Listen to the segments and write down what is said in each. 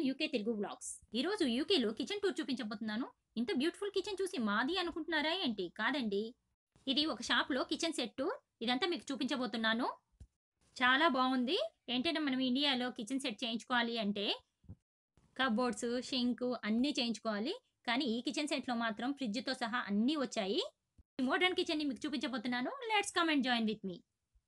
UK Telugu blogs ఈ రోజు యూకేలో కిచెన్ టూర్ చూపించబోతున్నాను ఇంత బ్యూటిఫుల్ కిచెన్ చూసి మాది అనుకుంటున్నారా ఏంటి కాదండి ఇది ఒక షాప్ లో కిచెన్ సెట్ టూర్ ఇదంతా మీకు చూపించబోతున్నాను చాలా బాగుంది ఏంటంటే మనం ఇండియాలో కిచెన్ సెట్ చేయించుకోవాలి అంటే కబోర్డ్స్ షింక్ అన్నీ చేయించుకోవాలి కానీ ఈ కిచెన్ సెట్ లో మాత్రం ఫ్రిడ్జ్ తో సహా అన్నీ వచ్చాయి మోడర్న్ కిచెన్ ని మీకు చూపించబోతున్నాను let's comment join with me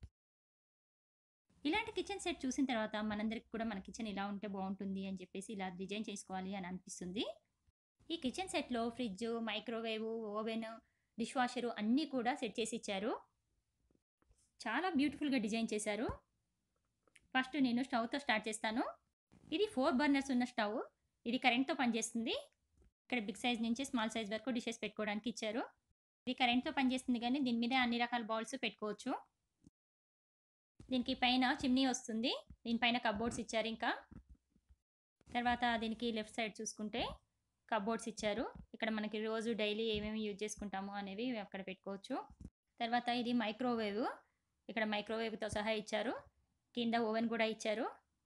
ఇలాంటి కిచెన్ సెట్ చూసిన తర్వాత మనందరికి కూడా మన కిచెన్ ఇలా ఉంటే బాగుంటుంది అని చెప్పేసి ఇలా డిజైన్ చేసుకోవాలి అని అనిపిస్తుంది ఈ కిచెన్ సెట్లో fridge microwave oven dish washer అన్నీ కూడా సెట్ చేసి ఇచ్చారు చాలా బ్యూటిఫుల్గా డిజైన్ చేశారు ఫస్ట్ నేను స్టవ్తో స్టార్ట్ చేస్తాను ఇది ఫోర్ బర్నర్స్ ఉన్న స్టవ్ ఇది కరెంట్తో పనిచేస్తుంది ఇక్కడ బిగ్ సైజ్ నుంచి స్మాల్ సైజ్ వరకు డిషెస్ పెట్టుకోవడానికి ఇచ్చారు ఇది కరెంట్తో పనిచేస్తుంది కానీ దీని మీద అన్ని రకాల బౌల్స్ పెట్టుకోవచ్చు దీనికి పైన చిమ్నీ వస్తుంది దీనిపైన కబోర్డ్స్ ఇచ్చారు ఇంకా తర్వాత దీనికి లెఫ్ట్ సైడ్ చూసుకుంటే కబోర్డ్స్ ఇచ్చారు ఇక్కడ మనకి రోజు డైలీ ఏమేమి యూజ్ చేసుకుంటాము అనేవి అక్కడ పెట్టుకోవచ్చు తర్వాత ఇది మైక్రోవేవ్ ఇక్కడ మైక్రోవేవ్తో సహా ఇచ్చారు కింద ఓవెన్ కూడా ఇచ్చారు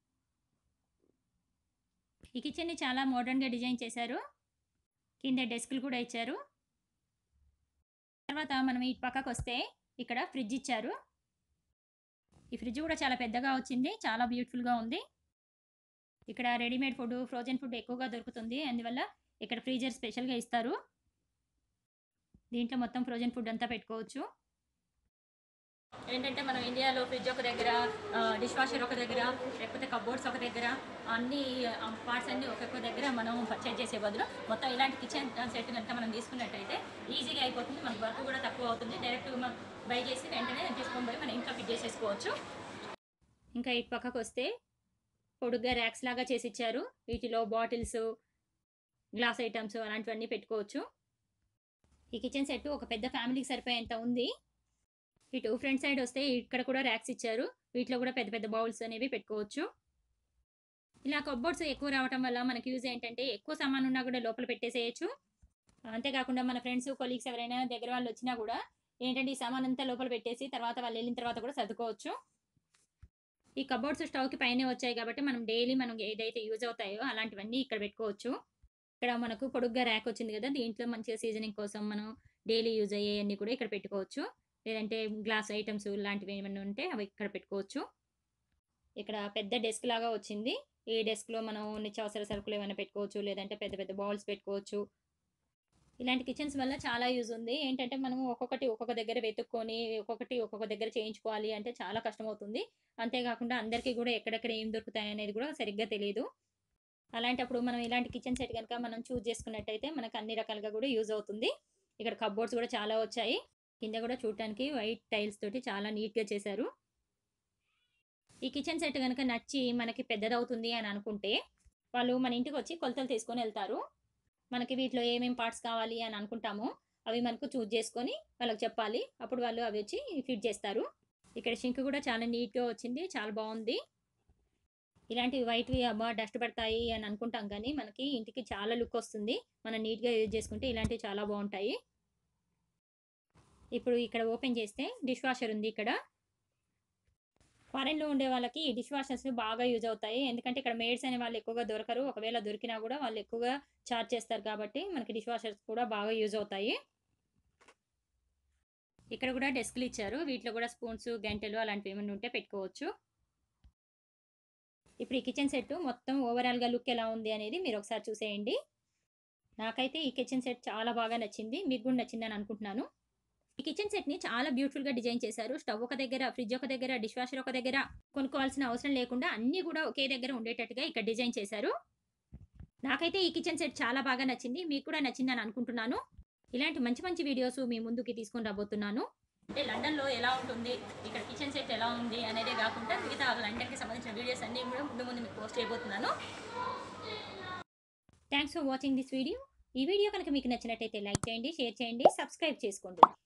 ఈ కిచెన్ని చాలా మోడర్న్గా డిజైన్ చేశారు కింద డెస్క్లు కూడా ఇచ్చారు తర్వాత మనం ఇటు పక్కకు వస్తే ఇక్కడ ఫ్రిడ్జ్ ఇచ్చారు ఈ ఫ్రిడ్జ్ కూడా చాలా పెద్దగా వచ్చింది చాలా బ్యూటిఫుల్గా ఉంది ఇక్కడ రెడీమేడ్ ఫుడ్ ఫ్రోజన్ ఫుడ్ ఎక్కువగా దొరుకుతుంది అందువల్ల ఇక్కడ ఫ్రీజర్ స్పెషల్గా ఇస్తారు దీంట్లో మొత్తం ఫ్రోజన్ ఫుడ్ అంతా పెట్టుకోవచ్చు ఏంటంటే మనం ఇండియాలో ఫ్రిడ్జ్ ఒక దగ్గర డిష్ వాషర్ ఒక దగ్గర లేకపోతే కబోర్డ్స్ ఒక దగ్గర అన్ని పార్ట్స్ అన్ని ఒక్కొక్క దగ్గర మనం పర్చేజ్ చేసే బదులు మొత్తం ఇలాంటి కిచెన్ సెట్ కనుక మనం తీసుకున్నట్టయితే ఈజీగా అయిపోతుంది మనకు వర్క్ కూడా తక్కువ అవుతుంది డైరెక్ట్ మనం బై చేసి వెంటనే తీసుకొని పోయి మనం ఇంట్లో ఫిట్ చేసేసుకోవచ్చు ఇంకా ఇటు పక్కకు వస్తే పొడుగ్గా ర్యాక్స్ లాగా చేసి ఇచ్చారు వీటిలో బాటిల్స్ గ్లాస్ ఐటమ్స్ అలాంటివన్నీ పెట్టుకోవచ్చు ఈ కిచెన్ సెట్ ఒక పెద్ద ఫ్యామిలీకి సరిపోయేంత ఉంది ఇటు ఫ్రంట్ సైడ్ వస్తే ఇక్కడ కూడా ర్యాక్స్ ఇచ్చారు వీటిలో కూడా పెద్ద పెద్ద బౌల్స్ అనేవి పెట్టుకోవచ్చు ఇలా కబోర్డ్స్ ఎక్కువ రావటం వల్ల మనకి యూజ్ ఏంటంటే ఎక్కువ సామాన్ ఉన్నా కూడా లోపల పెట్టేసేయచ్చు అంతేకాకుండా మన ఫ్రెండ్స్ కొలీగ్స్ ఎవరైనా దగ్గర వాళ్ళు వచ్చినా కూడా ఏంటంటే ఈ సామాన్ అంతా లోపల పెట్టేసి తర్వాత వాళ్ళు వెళ్ళిన తర్వాత కూడా సర్దుకోవచ్చు ఈ కబోర్డ్స్ స్టవ్కి పైనే వచ్చాయి కాబట్టి మనం డైలీ మనం ఏదైతే యూజ్ అవుతాయో అలాంటివన్నీ ఇక్కడ పెట్టుకోవచ్చు ఇక్కడ మనకు పొడుగ్గా ర్యాక్ వచ్చింది కదా దీంట్లో మంచిగా సీజనింగ్ కోసం మనం డైలీ యూజ్ అయ్యేవన్నీ కూడా ఇక్కడ పెట్టుకోవచ్చు లేదంటే గ్లాస్ ఐటమ్స్ ఇలాంటివి ఏమైనా ఉంటే అవి ఇక్కడ పెట్టుకోవచ్చు ఇక్కడ పెద్ద డెస్క్ లాగా వచ్చింది ఈ డెస్క్లో మనం నిత్యావసర సరుకులు ఏమైనా పెట్టుకోవచ్చు లేదంటే పెద్ద పెద్ద బౌల్స్ పెట్టుకోవచ్చు ఇలాంటి కిచెన్స్ వల్ల చాలా యూజ్ ఉంది ఏంటంటే మనం ఒక్కొక్కటి ఒక్కొక్క దగ్గర వెతుక్కొని ఒక్కొక్కటి ఒక్కొక్క దగ్గర చేయించుకోవాలి అంటే చాలా కష్టం అవుతుంది అంతేకాకుండా అందరికీ కూడా ఎక్కడెక్కడ ఏం దొరుకుతాయి అనేది కూడా సరిగ్గా తెలియదు అలాంటప్పుడు మనం ఇలాంటి కిచెన్ సెట్ కనుక మనం చూస్ చేసుకున్నట్టయితే మనకు అన్ని రకాలుగా కూడా యూజ్ అవుతుంది ఇక్కడ కబోర్డ్స్ కూడా చాలా వచ్చాయి కింద కూడా చూడటానికి వైట్ టైల్స్ తోటి చాలా నీట్గా చేశారు ఈ కిచెన్ సెట్ కనుక నచ్చి మనకి పెద్దదవుతుంది అని అనుకుంటే వాళ్ళు మన ఇంటికి వచ్చి కొలతలు తీసుకొని వెళ్తారు మనకి వీటిలో ఏమేమి పార్ట్స్ కావాలి అని అనుకుంటామో అవి మనకు చూజ్ చేసుకొని వాళ్ళకి చెప్పాలి అప్పుడు వాళ్ళు అవి వచ్చి ఫిట్ చేస్తారు ఇక్కడ షింక్ కూడా చాలా నీట్గా వచ్చింది చాలా బాగుంది ఇలాంటి వైట్వి అబ్బా డస్ట్ పడతాయి అని అనుకుంటాం కానీ మనకి ఇంటికి చాలా లుక్ వస్తుంది మనం నీట్గా యూజ్ చేసుకుంటే ఇలాంటివి చాలా బాగుంటాయి ఇప్పుడు ఇక్కడ ఓపెన్ చేస్తే డిష్ వాషర్ ఉంది ఇక్కడ ఫారెన్లో ఉండే వాళ్ళకి ఈ డిష్ వాషర్స్ బాగా యూజ్ అవుతాయి ఎందుకంటే ఇక్కడ మేడ్స్ అనే వాళ్ళు ఎక్కువగా దొరకరు ఒకవేళ దొరికినా కూడా వాళ్ళు ఎక్కువగా చార్జ్ చేస్తారు కాబట్టి మనకి డిష్ వాషర్స్ కూడా బాగా యూజ్ అవుతాయి ఇక్కడ కూడా డెస్క్లు ఇచ్చారు వీటిలో కూడా స్పూన్స్ గంటెలు అలాంటివి ఏమైనా ఉంటే పెట్టుకోవచ్చు ఇప్పుడు ఈ కిచెన్ సెట్ మొత్తం ఓవరాల్గా లుక్ ఎలా ఉంది అనేది మీరు ఒకసారి చూసేయండి నాకైతే ఈ కిచెన్ సెట్ చాలా బాగా నచ్చింది మీకు కూడా నచ్చిందని అనుకుంటున్నాను ఈ కిచెన్ సెట్ ని చాలా బ్యూటిఫుల్ గా డిజైన్ చేశారు స్టవ్ ఒక దగ్గర ఫ్రిడ్జ్ ఒక దగ్గర డిష్ వాషర్ ఒక దగ్గర కొనుక్కోవాల్సిన అవసరం లేకుండా అన్ని కూడా ఒకే దగ్గర ఉండేటట్టుగా ఇక్కడ డిజైన్ చేశారు నాకైతే ఈ కిచెన్ సెట్ చాలా బాగా నచ్చింది మీకు కూడా నచ్చిందని అనుకుంటున్నాను ఇలాంటి మంచి మంచి వీడియోస్ మీ ముందుకి తీసుకొని రాబోతున్నాను అంటే లండన్లో ఎలా ఉంటుంది ఇక్కడ కిచెన్ సెట్ ఎలా ఉంది అనేదే కాకుండా మిగతా లండన్కి సంబంధించిన వీడియోస్ అన్ని కూడా ముందు ముందు మీకు పోస్ట్ చేయబోతున్నాను thanks for watching this video ఈ వీడియో కనుక మీకు నచ్చినట్టయితే లైక్ చేయండి షేర్ చేయండి సబ్స్క్రైబ్ చేసుకోండి